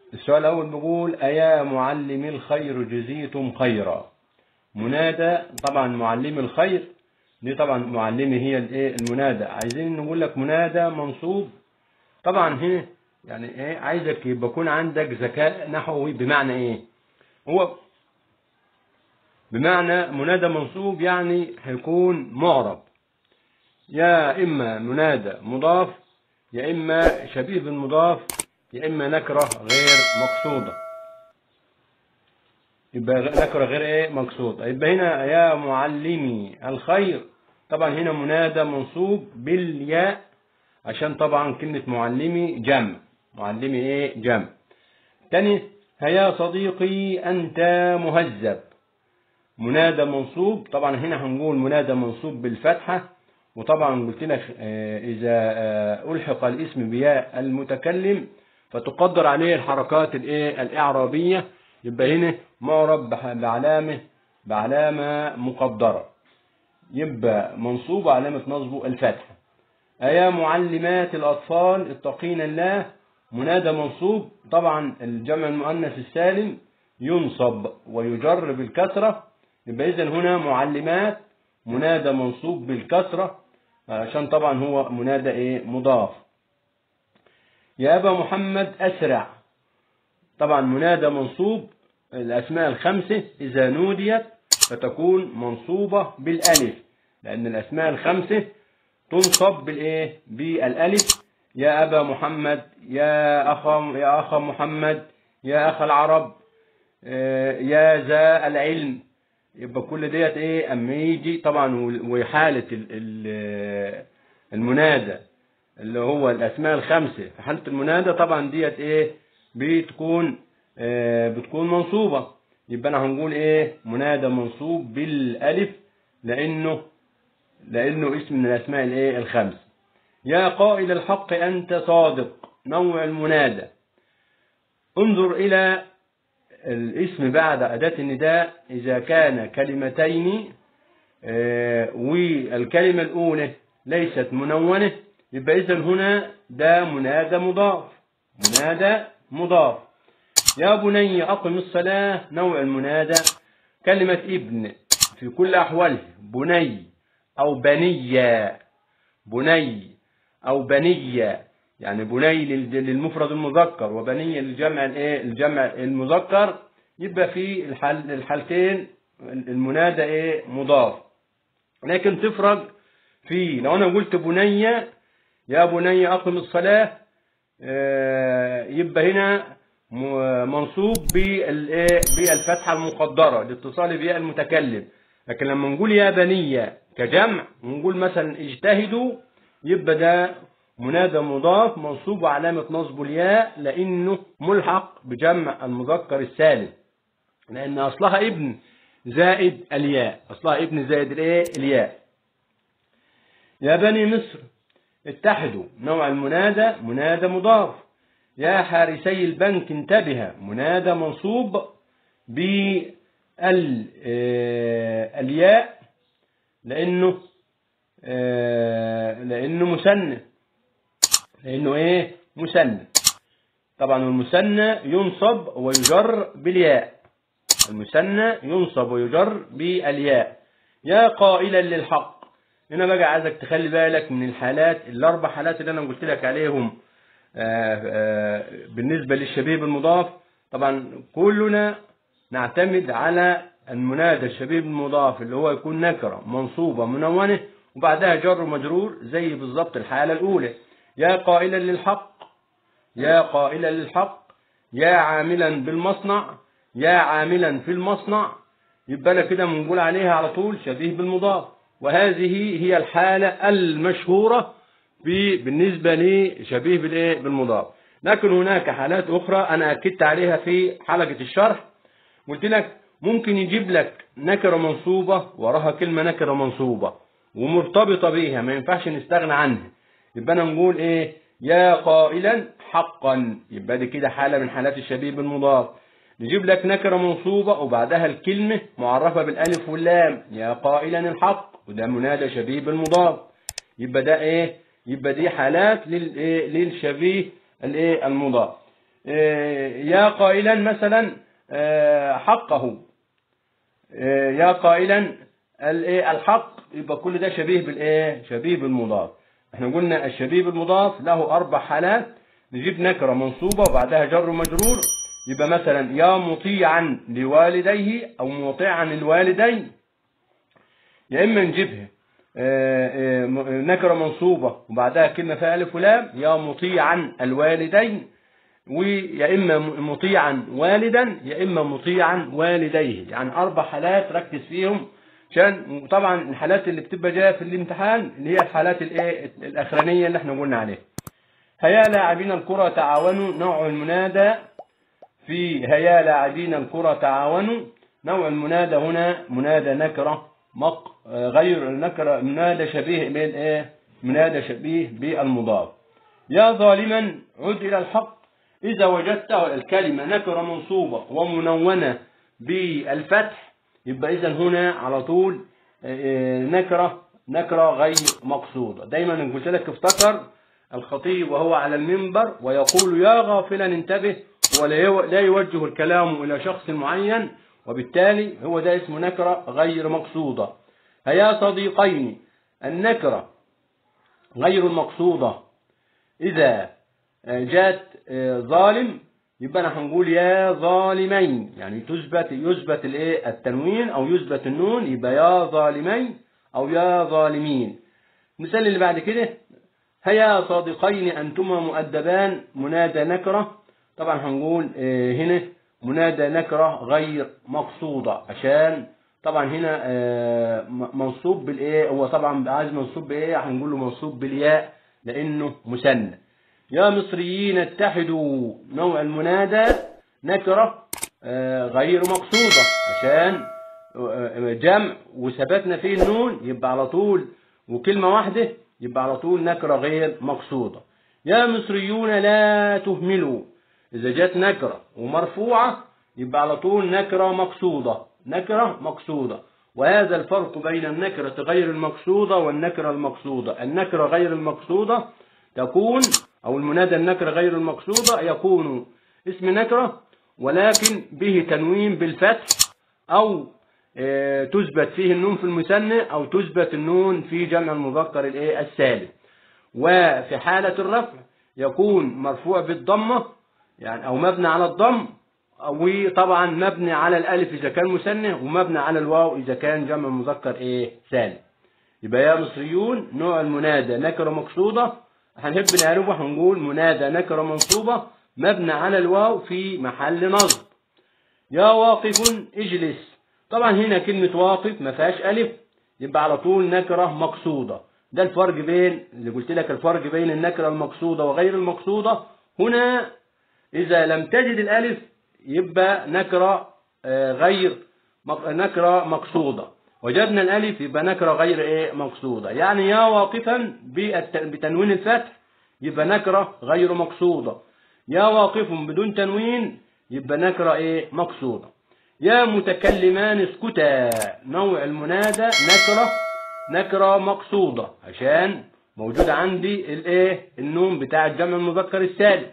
السؤال الأول بيقول أيا معلم الخير جزيتم خيرا منادى طبعا معلم الخير دي طبعا معلمي هي الايه المنادى عايزين نقول لك منادى منصوب طبعا هنا يعني ايه عايزك يبقى يكون عندك ذكاء نحوي بمعنى ايه هو بمعنى منادى منصوب يعني هيكون معرب يا اما منادى مضاف يا اما شبيه بالمضاف يا اما نكره غير مقصوده يبقى نكره غير ايه مقصوده يبقى هنا يا معلمي الخير طبعا هنا منادى منصوب بالياء عشان طبعا كلمه معلمي جمع معلمي ايه جمع تاني هيا صديقي انت مهذب منادى منصوب طبعا هنا هنقول منادى منصوب بالفتحه وطبعا قلت لك اذا الحق الاسم بياء المتكلم فتقدر عليه الحركات الايه الاعرابيه يبقى هنا معرب بعلامه بعلامه مقدره يبقى منصوب علامه نصبه الفتحه ايا معلمات الاطفال اتقين الله منادى منصوب طبعا الجمع المؤنث السالم ينصب ويجر بالكسره يبقى اذا هنا معلمات منادى منصوب بالكسره عشان طبعا هو منادى ايه مضاف يا أبا محمد أسرع طبعا منادى منصوب الأسماء الخمسة إذا نوديت فتكون منصوبة بالألف لأن الأسماء الخمسة تنصب بالإيه بالألف يا أبا محمد يا أخا يا أخا محمد يا أخا العرب يا ذا العلم يبقى كل ديت إيه أما يجي طبعا وحالة المنادى اللي هو الاسماء الخمسه في حاله المنادى طبعا ديت ايه بتكون آه بتكون منصوبه يبقى انا هنقول ايه منادى منصوب بالالف لانه لانه اسم من الاسماء الايه الخمس يا قائل الحق انت صادق نوع المنادى انظر الى الاسم بعد اداه النداء اذا كان كلمتين آه والكلمه الاولى ليست منونه يبقى إذا هنا ده منادى مضاف منادى مضاف يا بني أقم الصلاة نوع المنادى كلمة ابن في كل أحواله بني أو بنية بني أو بنية يعني بني للمفرد المذكر وبنية للجمع الايه الجمع المذكر يبقى في الحال الحالتين المنادى ايه مضاف لكن تفرق في لو انا قلت بنيه يا بني أقم الصلاة يبقى هنا منصوب بالفتحة المقدرة لاتصال بها المتكلم لكن لما نقول يا بنية كجمع ونقول مثلا اجتهدوا يبقى ده منادى مضاف منصوب وعلامة نصب الياء لأنه ملحق بجمع المذكر السالم لأن أصلها ابن زائد الياء أصلها ابن زائد الايه الياء يا بني مصر اتحدوا نوع المنادى منادى مضاف يا حارسي البنك انتبه منادى منصوب بالياء لانه لانه مثنى لانه ايه مثنى طبعا المثنى ينصب ويجر بالياء المثنى ينصب ويجر بالياء يا قائلا للحق هنا بقى عايزك تخلي بالك من الحالات الاربع حالات اللي انا قلت لك عليهم آآ آآ بالنسبه للشبيب المضاف طبعا كلنا نعتمد على المنادى الشبيب المضاف اللي هو يكون نكره منصوبه منونه وبعدها جر ومجرور زي بالظبط الحاله الاولى يا قائلا للحق يا قائلا للحق يا عاملا بالمصنع يا عاملا في المصنع يبقى انا كده بنقول عليها على طول شبيه بالمضاف وهذه هي الحالة المشهورة في بالنسبة لشبيه بالايه بالمضاف لكن هناك حالات أخرى أنا أكدت عليها في حلقة الشرح قلت لك ممكن يجيب لك نكرة منصوبة وراها كلمة نكرة منصوبة ومرتبطة بيها ما ينفعش نستغنى عنها يبقى أنا نقول إيه يا قائلا حقا يبقى دي كده حالة من حالات الشبيه بالمضاف نجيب لك نكرة منصوبة وبعدها الكلمة معرفة بالألف واللام يا قائلا الحق وده منادى شبيه بالمضاف يبقى ده ايه يبقى دي حالات للايه للشبيه الايه المضاف يا قائلا مثلا حقه يا قائلا الحق يبقى كل ده شبيه بالايه شبيه بالمضاف احنا قلنا الشبيه بالمضاف له اربع حالات نجيب نكره منصوبه وبعدها جر مجرور يبقى مثلا يا مطيعا لوالديه او مطيعا للوالدين يا اما نجيبها نكره منصوبه وبعدها كلمه فيها الف ولام يا مطيعا الوالدين ويا اما مطيعا والدا يا اما مطيعا والديه يعني اربع حالات ركز فيهم عشان طبعا الحالات اللي بتبقى جايه في الامتحان اللي هي الحالات الايه الاخرانيه اللي احنا قلنا عليها هيا لاعبين الكره تعاونوا نوع المنادى في هيا لاعبين الكره تعاونوا نوع المنادى هنا منادى نكره مق غير نكره منادى شبيه بالايه منادى شبيه بالمضاف يا ظالما عد الى الحق إذا وجدت الكلمة نكرة منصوبة ومنونة بالفتح يبقى إذا هنا على طول نكرة نكرة غير مقصودة دايما قلت لك افتكر الخطيب وهو على المنبر ويقول يا غافلا انتبه ولا يوجه الكلام إلى شخص معين وبالتالي هو ده اسمه نكرة غير مقصودة هيا صديقين النكرة غير المقصودة إذا جاءت ظالم يبقى انا هنقول يا ظالمين يعني تثبت يثبت الايه التنوين او يثبت النون يبقى يا ظالمين او يا ظالمين المثال اللي بعد كده هيا صادقين انتما مؤدبان منادى نكره طبعا هنقول هنا منادى نكره غير مقصوده عشان طبعا هنا منصوب بالايه هو طبعا عايز منصوب بايه هنقول له منصوب بالياء لانه مثنى يا مصريين اتحدوا نوع المنادى نكرة غير مقصودة عشان جمع وثبتنا فيه النون يبقى على طول وكلمة واحدة يبقى على طول نكرة غير مقصودة يا مصريون لا تهملوا إذا جت نكرة ومرفوعة يبقى على طول نكرة مقصودة نكرة مقصودة وهذا الفرق بين النكرة غير المقصودة والنكرة المقصودة النكرة غير المقصودة تكون أو المنادى النكرة غير المقصودة يكون اسم نكرة ولكن به تنوين بالفتح أو اه تثبت فيه النون في المثنى أو تثبت النون في جمع المذكر الايه السالم وفي حالة الرفع يكون مرفوع بالضمة يعني أو مبني على الضم وطبعا مبني على الألف إذا كان مثنى ومبني على الواو إذا كان جمع مذكر إيه سالم يبقى يا مصريون نوع المنادى نكرة مقصودة هنحب نعرفه هنقول منادى نكرة منصوبة مبنى على الواو في محل نصب يا واقف اجلس طبعا هنا كلمة واقف ما فيهاش ألف يبقى على طول نكرة مقصودة ده الفرق بين اللي قلت لك الفرق بين النكرة المقصودة وغير المقصودة هنا إذا لم تجد الألف يبقى نكرة غير نكرة مقصودة وجدنا الألف يبقى نكرة غير إيه مقصودة يعني يا واقفا بتنوين الفتح يبقى نكرة غير مقصودة يا واقف بدون تنوين يبقى نكرة إيه مقصودة يا متكلمان اسكتا نوع المنادى نكرة نكرة مقصودة عشان موجود عندي الايه النون بتاع الجمع المذكر السالم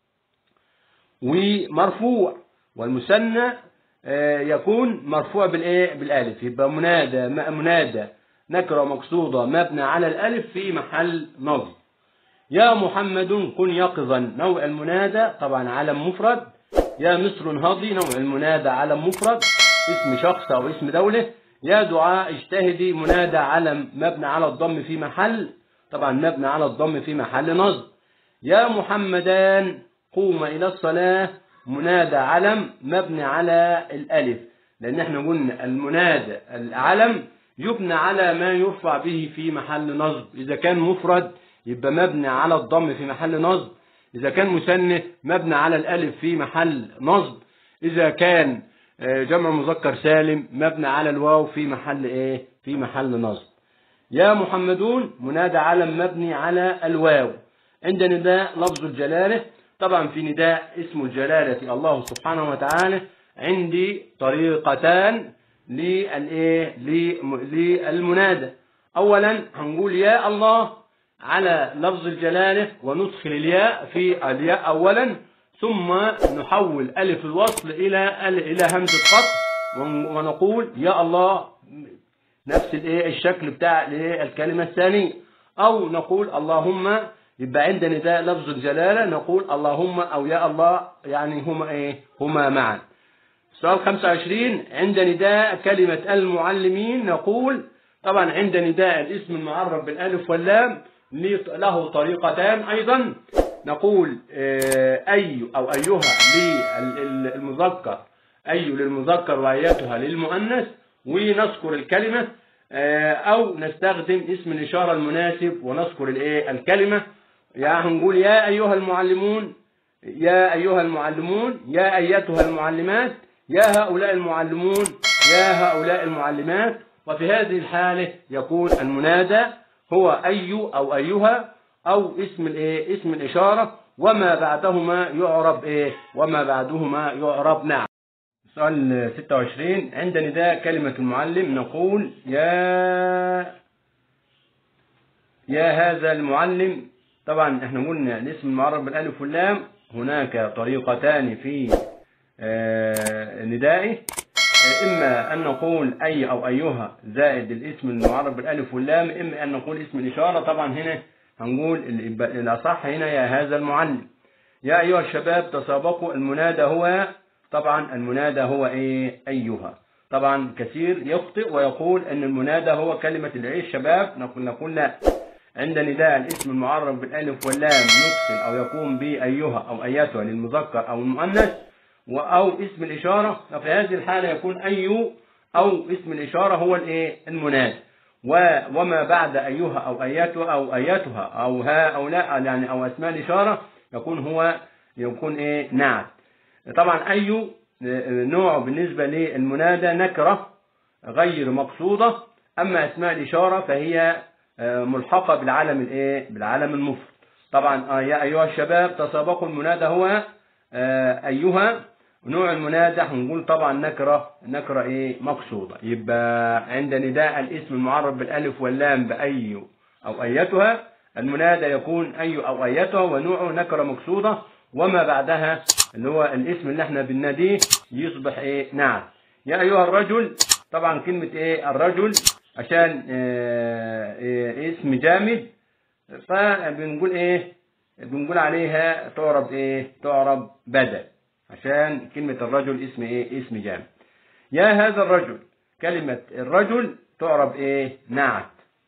ومرفوع والمثنى يكون مرفوع بالايه بالالف يبقى منادى منادى نكره مقصوده مبنى على الالف في محل نصب يا محمد كن يقظا نوع المنادى طبعا علم مفرد يا مصر هضي نوع المنادى علم مفرد اسم شخص او اسم دوله يا دعاء اجتهدي منادى علم مبنى على الضم في محل طبعا مبنى على الضم في محل نصب يا محمدان قوم الى الصلاه منادى علم مبني على الألف لأن احنا قلنا المنادى العلم يبنى على ما يرفع به في محل نصب إذا كان مفرد يبقى مبني على الضم في محل نصب إذا كان مثنى مبني على الألف في محل نصب إذا كان جمع مذكر سالم مبني على الواو في محل إيه في محل نصب يا محمدون منادى علم مبني على الواو عند نداء لفظ الجلاله طبعا في نداء اسم الجلالة الله سبحانه وتعالى عندي طريقتان للايه للمنادى اولا هنقول يا الله على لفظ الجلالة وندخل الياء في الياء اولا ثم نحول ألف الوصل إلى إلى همزة قطع ونقول يا الله نفس الايه الشكل بتاع الايه الكلمة الثانية أو نقول اللهم يبقى عند نداء لفظ الجلالة نقول اللهم أو يا الله يعني هما ايه هما معا سؤال 25 عند نداء كلمة المعلمين نقول طبعا عند نداء الاسم المعرب بالالف واللام له طريقتان أيضا نقول أي أو أيها للمذكر أي للمذكر وأيتها للمؤنث ونذكر الكلمة أو نستخدم اسم الإشارة المناسب ونذكر الإيه الكلمة يعني هنقول يا أيها المعلمون يا أيها المعلمون يا أيتها المعلمات يا هؤلاء المعلمون يا هؤلاء المعلمات وفي هذه الحالة يكون المنادى هو أي أو أيها أو اسم الإيه اسم الإشارة وما بعدهما يعرب إيه وما بعدهما يعرب نعم سؤال 26 عند نداء كلمة المعلم نقول يا يا هذا المعلم طبعا احنا قلنا الاسم المعرب بالالف واللام هناك طريقتان في ندائه إما أن نقول أي أو أيها زائد الاسم المعرب بالألف واللام إما أن نقول اسم الإشارة طبعا هنا هنقول الأصح هنا يا هذا المعلم يا أيها الشباب تسابقوا المنادى هو طبعا المنادى هو إيه أيها طبعا كثير يخطئ ويقول أن المنادى هو كلمة العيش شباب نقول نقول لا عند نداء الاسم المعرب بالألف واللام ندخل أو يقوم بأيها أو أياتها للمذكر أو المؤنث أو اسم الإشارة ففي هذه الحالة يكون أي أو اسم الإشارة هو الإيه المنادى وما بعد أيها أو أياتها أو أياتها أو ها أو لا يعني أو أسماء الإشارة يكون هو يكون إيه نعت طبعا أي نوع بالنسبة للمنادى نكرة غير مقصودة أما أسماء الإشارة فهي ملحقة بالعالم الإيه بالعالم المفرد طبعا يا أيها الشباب تسابقوا المنادى هو أيها نوع المنادى هنقول طبعا نكرة نكرة ايه مقصودة يبقى عند نداء الاسم المعرب بالالف واللام بأي او ايتها المنادى يكون اي او ايتها ونوعه نكرة مقصودة وما بعدها اللي هو الاسم اللي احنا بنناديه يصبح ايه نعم يا ايها الرجل طبعا كلمة ايه الرجل عشان اه ايه اسم جامد فبنقول ايه بنقول عليها تعرب ايه تعرب بدل عشان كلمة الرجل اسم ايه اسم جامع يا هذا الرجل كلمة الرجل تعرب ايه نعت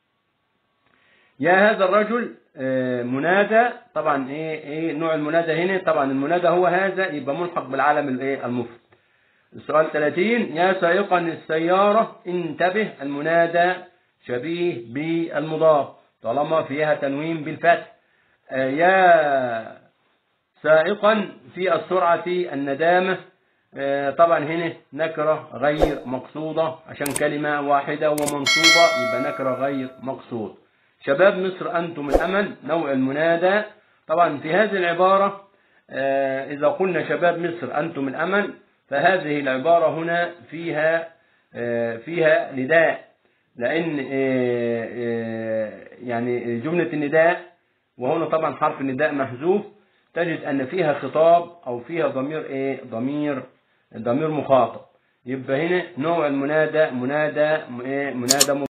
يا هذا الرجل آه منادى طبعا ايه ايه نوع المنادى هنا طبعا المنادى هو هذا يبقى ملحق بالعالم الايه المفرد السؤال 30 يا سائقا السيارة انتبه المنادى شبيه بالمضاف طالما فيها تنوين بالفتح آه يا سائقا في السرعة الندامة طبعا هنا نكرة غير مقصودة عشان كلمة واحدة ومنصوبة يبقى نكرة غير مقصود شباب مصر أنتم الأمل نوع المنادى طبعا في هذه العبارة إذا قلنا شباب مصر أنتم الأمل فهذه العبارة هنا فيها فيها نداء لأن يعني جملة النداء وهنا طبعا حرف النداء محذوف تجد أن فيها خطاب أو فيها ضمير إيه ضمير ضمير مخاطب يبقى هنا نوع المنادى منادى إيه منادى